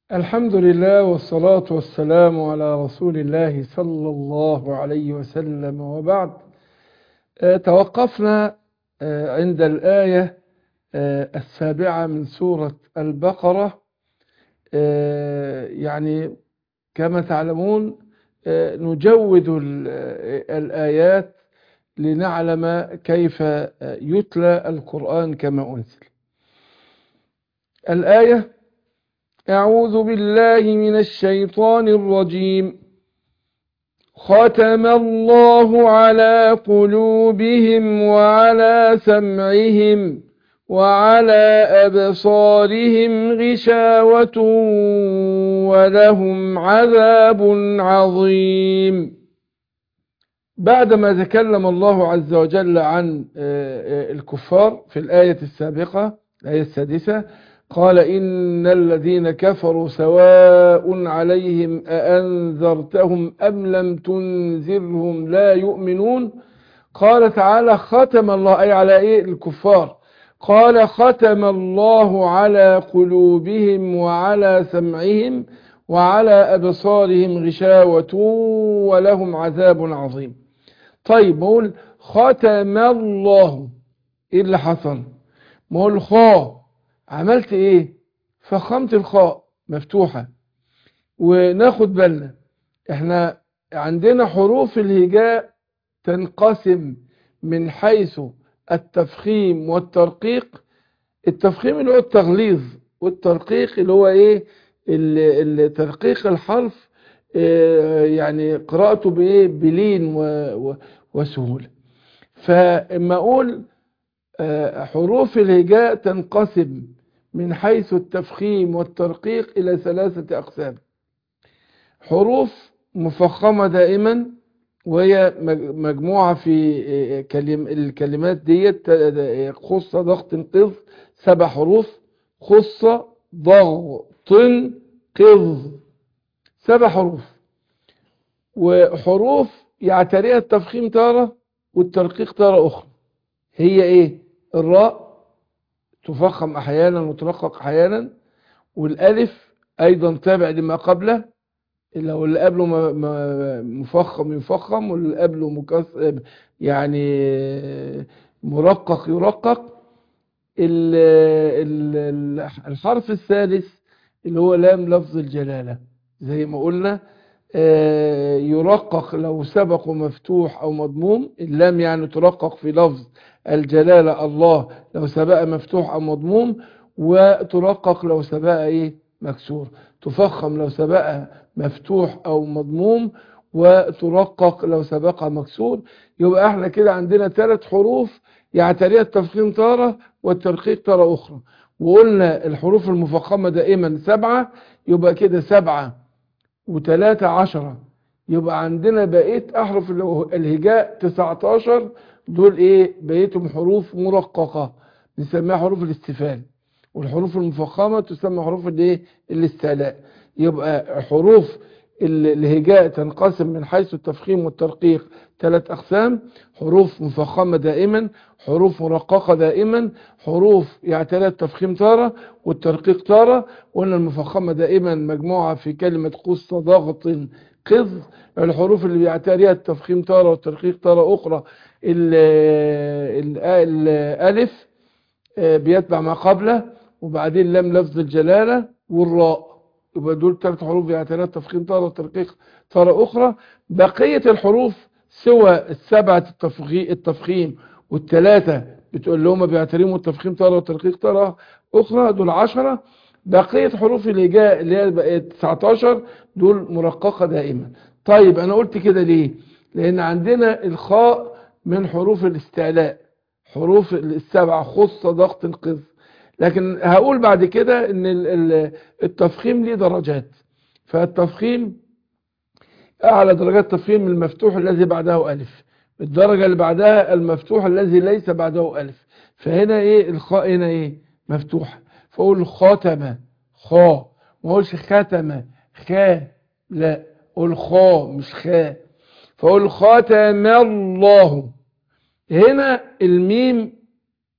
الحمد لله والصلاة والسلام على رسول الله صلى الله عليه وسلم وبعد آه، توقفنا آه، عند الآية آه، السابعة من سورة البقرة آه، يعني كما تعلمون آه، نجود ال- آه، الآيات لنعلم كيف آه، يتلى القرآن كما أنزل الآية أعوذ بالله من الشيطان الرجيم ختم الله على قلوبهم وعلى سمعهم وعلى أبصارهم غشاوة ولهم عذاب عظيم بعدما تكلم الله عز وجل عن آه، آه، الكفار في الآية السابقة الآية السادسة قال إن الذين كفروا سواء عليهم أأنذرتهم أم لم تنذرهم لا يؤمنون قال تعالى ختم الله أي على إيه الكفار قال ختم الله على قلوبهم وعلى سمعهم وعلى أبصارهم غشاوة ولهم عذاب عظيم طيب بقول ختم الله إيه اللي حصل ما هو الخاء عملت ايه فخمت الخاء مفتوحة وناخد بالنا احنا عندنا حروف الهجاء تنقسم من حيث التفخيم والترقيق التفخيم اللي هو التغليظ والترقيق اللي هو ايه ال- ال- ترقيق الحرف آه، يعني قراءته بايه بلين و- و- وسهولة فاما اقول آه، حروف الهجاء تنقسم من حيث التفخيم والترقيق إلى ثلاثة أقسام حروف مفخمة دائما وهي مج- مجموعة في آه، كلم الكلمات ديت آه، خصة ضغط قذ سبع حروف خصة ضغط قذ سبع حروف وحروف يعتريها التفخيم تارة والترقيق تارة أخرى هي ايه الراء تفخم احيانا وترقق احيانا والالف ايضا تابع لما قبله لو اللي قبله م- م- مفخم يفخم واللي قبله مكسر يعني مرقق يرقق ال- ال- الحرف الثالث اللي هو لام لفظ الجلالة زي ما قلنا آه، يرقق لو سبق مفتوح أو مضموم اللام يعني ترقق في لفظ الجلالة الله لو سبق مفتوح أو مضموم وترقق لو سبق إيه مكسور تفخم لو سبق مفتوح أو مضموم وترقق لو سبق مكسور يبقى احنا كده عندنا ثلاث حروف يعتريها التفخيم تارة والترقيق تارة أخرى وقلنا الحروف المفخمة دائما سبعة يبقى كده سبعة وتلاتة عشرة يبقى عندنا بقية أحرف ال- الهجاء 19 دول إيه بقيتهم حروف مرققة بنسميها حروف الاستفال والحروف المفخمة تسمى حروف الايه الاستعلاء يبقى حروف ال- الهجاء تنقسم من حيث التفخيم والترقيق ثلاث أقسام حروف مفخمة دائما حروف مرققة دائما حروف يعتريها التفخيم تارة والترقيق تارة وأن المفخمة دائما مجموعة في كلمة قصة ضغط قذ الحروف اللي بيعتريها التفخيم تارة والترقيق تارة أخرى ال- ال- الألف آه، بيتبع ما قبله وبعدين لام لفظ الجلالة والراء يبقى دول ثلاث حروف يعتريها التفخيم تارة والترقيق تارة أخرى بقية الحروف سوى السبعة التفخي- التفخيم والثلاثة بتقول لهم بيعتريهم التفخيم تارة والترقيق تارة أخرى دول عشرة بقية حروف الهجاء اللي هي بقت 19 دول مرققة دائما طيب أنا قلت كده ليه لأن عندنا الخاء من حروف الاستعلاء حروف السبعة خصة ضغط قذ لكن هقول بعد كده ان ال- ال- التفخيم ليه درجات فالتفخيم اعلى درجات تفخيم المفتوح الذي بعده الف الدرجة اللي بعدها المفتوح الذي ليس بعده الف فهنا ايه الخاء هنا ايه مفتوحة فاقول خاتم خا ما اقولش ختم خا لا اقول خا مش خا فاقول خاتم الله هنا الميم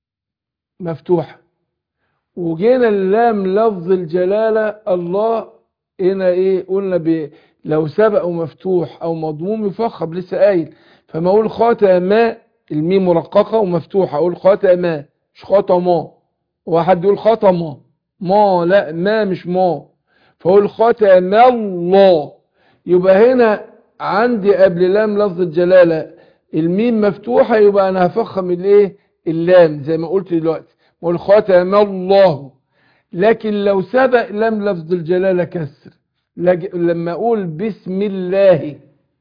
مفتوحة وجينا اللام لفظ الجلالة الله هنا ايه قلنا ب... لو سبق ومفتوح او مضموم يفخم لسه قايل فما اقول خاتم الميم مرققه ومفتوحه اقول خاتم مش خاتم واحد يقول خاتم ما لا ما مش ما فاقول خاتم الله يبقى هنا عندي قبل لام لفظ الجلاله الميم مفتوحه يبقى انا هفخم الايه اللام زي ما قلت دلوقتي بقول خاتم الله لكن لو سبق لام لفظ الجلاله كسر لج- لما اقول بسم الله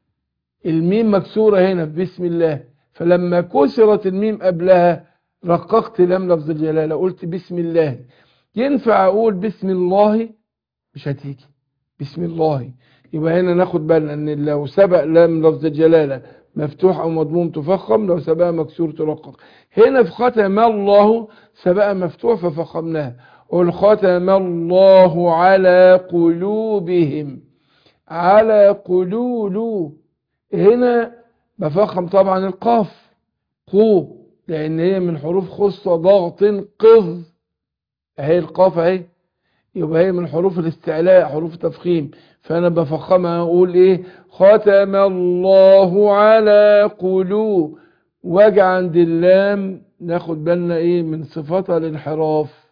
الميم مكسوره هنا بسم الله فلما كسرت الميم قبلها رققت لام لفظ الجلاله قلت بسم الله ينفع اقول بسم الله مش هتيجي بسم الله يبقى هنا ناخد بالنا ان لو سبق لام لفظ الجلاله مفتوح او مضموم تفخم لو سبق مكسور ترقق هنا في ختم الله سبق مفتوح ففخمناها قل ختم الله على قلوبهم على قلوب هنا بفخم طبعا القاف قو لان هي من حروف خصة ضغط قذ اهي القاف اهي يبقى هي من حروف الاستعلاء حروف تفخيم فانا بفخمها اقول ايه ختم الله على قلوب واجي عند اللام ناخد بالنا ايه من صفاتها الانحراف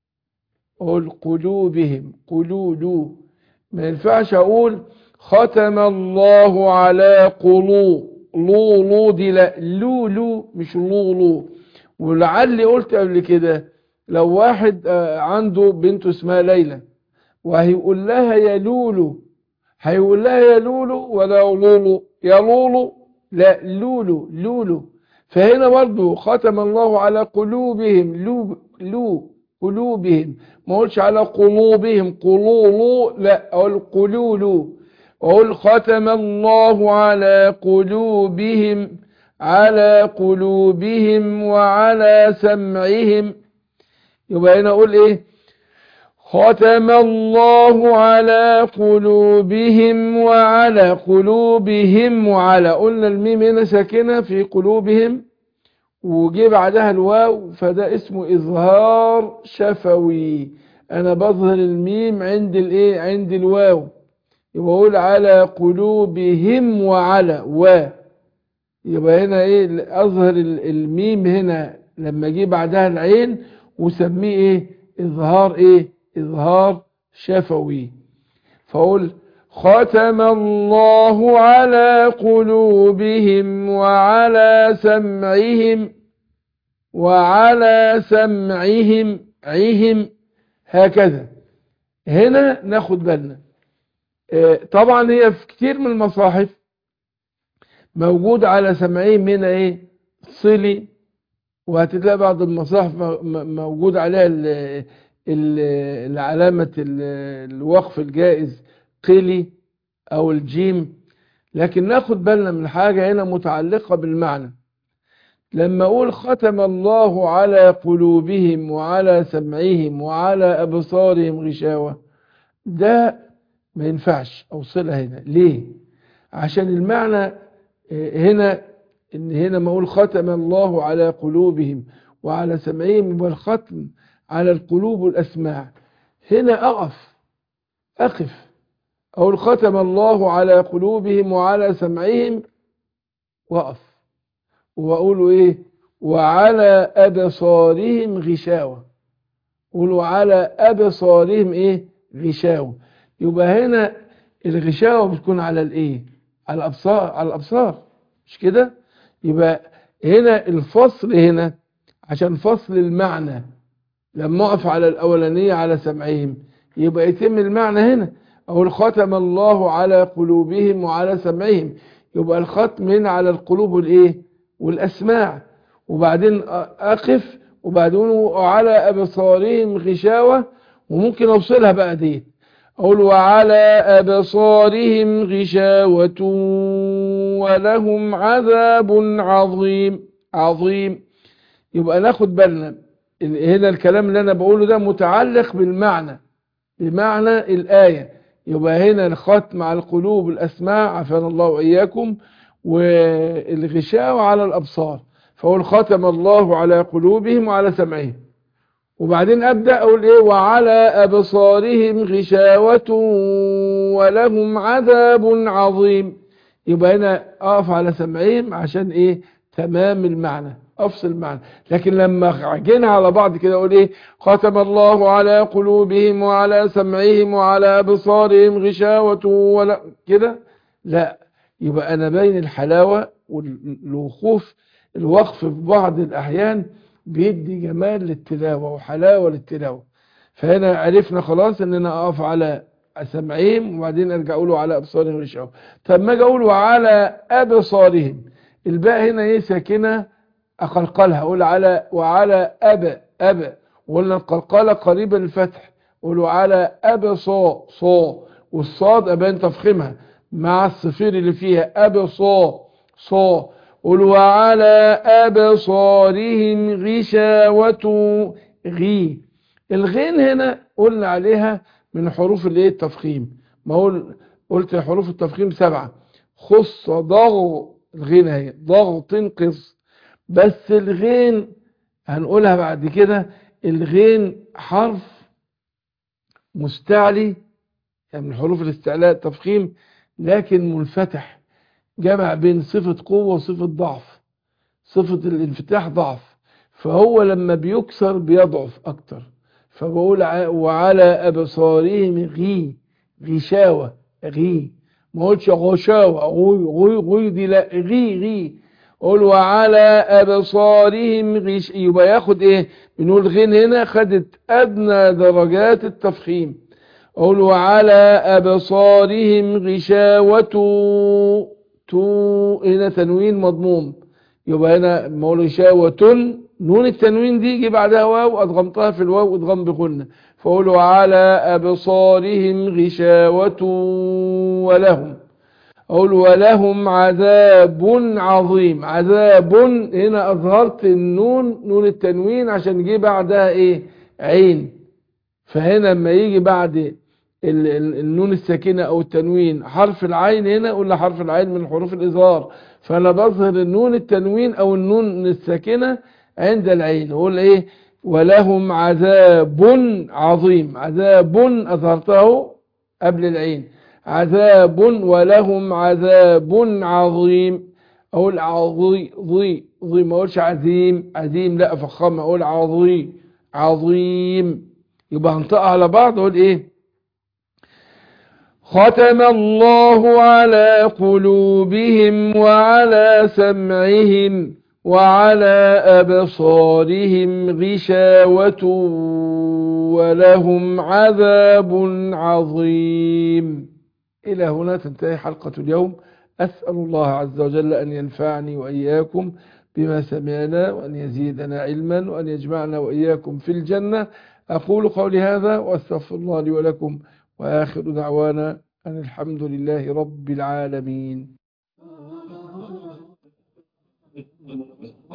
اقول قلوبهم قلوب ما ينفعش اقول ختم الله على قلوب لو لو دي لا لو لو مش لو لو ولعلي قلت قبل كده لو واحد آه، عنده بنته اسمها ليلى وهيقول لها يا لولو هيقول لها يا لولو ولا لولو يا لولو لا لولو لولو فهنا برضو ختم الله على قلوبهم لو لو قلوبهم ما اقولش على قلوبهم قلولو لا اقول قلولو اقول ختم الله على قلوبهم على قلوبهم وعلى سمعهم يبقى هنا اقول ايه ختم الله على قلوبهم وعلى قلوبهم وعلى قلنا الميم هنا ساكنه في قلوبهم وجي بعدها الواو فده اسمه اظهار شفوي انا بظهر الميم عند الايه عند الواو يبقى اقول على قلوبهم وعلى و يبقى هنا ايه اظهر ال- الميم هنا لما اجي بعدها العين وسميه ايه اظهار ايه اظهار شفوي فاقول ختم الله على قلوبهم وعلى سمعهم وعلى سمعهم عهم هكذا هنا ناخد بالنا آه، طبعا هي في كتير من المصاحف موجود على سمعهم هنا ايه صلي وهتلاقي بعض المصاحف م- م- موجود عليها ال- ال- العلامة ال- الوقف الجائز قلي او الجيم لكن ناخد بالنا من حاجة هنا متعلقة بالمعنى لما اقول ختم الله على قلوبهم وعلى سمعهم وعلى ابصارهم غشاوة ده ما ينفعش اوصلها هنا ليه عشان المعنى آه، هنا ان هنا ما اقول ختم الله على قلوبهم وعلى سمعهم يبقى الختم على القلوب والاسماع هنا اقف اقف اقول ختم الله على قلوبهم وعلى سمعهم واقف واقول ايه وعلى ابصارهم غشاوه قولوا على ابصارهم ايه غشاوه يبقى هنا الغشاوه بتكون على الايه على الابصار على الابصار مش كده يبقى هنا الفصل هنا عشان فصل المعنى لما اقف على الاولانيه على سمعهم يبقى يتم المعنى هنا او الختم الله على قلوبهم وعلى سمعهم يبقى الختم هنا على القلوب والايه والاسماع وبعدين اقف وبعدين وعلى ابصارهم غشاوه وممكن اوصلها بقى دي اقول وعلى ابصارهم غشاوه ولهم عذاب عظيم عظيم يبقى ناخد بالنا إن هنا الكلام اللي انا بقوله ده متعلق بالمعنى بمعنى الايه يبقى هنا الختم على القلوب الاسماع عافانا الله واياكم والغشاوه على الابصار فهو ختم الله على قلوبهم وعلى سمعهم وبعدين أبدأ أقول إيه وعلى أبصارهم غشاوة ولهم عذاب عظيم يبقى هنا أقف على سمعهم عشان إيه تمام المعنى أفصل المعنى لكن لما عجنها على بعض كده أقول إيه ختم الله على قلوبهم وعلى سمعهم وعلى أبصارهم غشاوة ولا كده لا يبقى أنا بين الحلاوة والوقوف الوقف في بعض الأحيان بيدي جمال للتلاوة وحلاوة للتلاوة فهنا عرفنا خلاص ان انا اقف على سمعهم وبعدين ارجع اقوله على ابصارهم غشاوة طب ما اجي اقوله على ابصارهم الباء هنا ايه ساكنة اقلقلها اقول على وعلى اب اب وقلنا القلقلة قريبة للفتح قولوا على اب صا صا والصاد ابان تفخيمها مع الصفير اللي فيها اب صا صا قل وعلى أبصارهم غشاوة غي الغين هنا قلنا عليها من حروف الايه التفخيم ما هو قلت حروف التفخيم سبعة خص ضغ الغين اهي ضغ تنقص بس الغين هنقولها بعد كده الغين حرف مستعلي يعني من حروف الاستعلاء التفخيم لكن منفتح جمع بين صفة قوة وصفة ضعف صفة الانفتاح ضعف فهو لما بيكسر بيضعف أكتر فبقول وعلى أبصارهم غي غشاوة غي ما قلتش غشاوة غي غي غي دي لا غي غي قول وعلى أبصارهم غش يبقى ياخد إيه بنقول غين هنا خدت أدنى درجات التفخيم قول وعلى أبصارهم غشاوة تو هنا تنوين مضموم يبقى هنا مولى شاوة نون التنوين دي جي بعدها واو ادغمتها في الواو ادغم بغنة فقولوا على أبصارهم غشاوة ولهم أقول ولهم عذاب عظيم عذاب هنا أظهرت النون نون التنوين عشان جي بعدها إيه عين فهنا لما يجي بعد النون الساكنة او التنوين حرف العين هنا قلنا حرف العين من حروف الإظهار فأنا بظهر النون التنوين او النون الساكنة عند العين اقول ايه ولهم عذاب عظيم عذاب أظهرته قبل العين عذاب ولهم عذاب عظيم اقول عظي ضي ضي ما اقولش عظيم عظيم لا افخم اقول عظي عظيم يبقى هنطقها على بعض اقول ايه ختم الله على قلوبهم وعلى سمعهم وعلى أبصارهم غشاوة ولهم عذاب عظيم إلى هنا تنتهي حلقة اليوم أسأل الله عز وجل أن ينفعني وإياكم بما سمعنا وأن يزيدنا علما وأن يجمعنا وإياكم في الجنة أقول قولي هذا وأستغفر الله لي ولكم وآخر دعوانا أن الحمد لله رب العالمين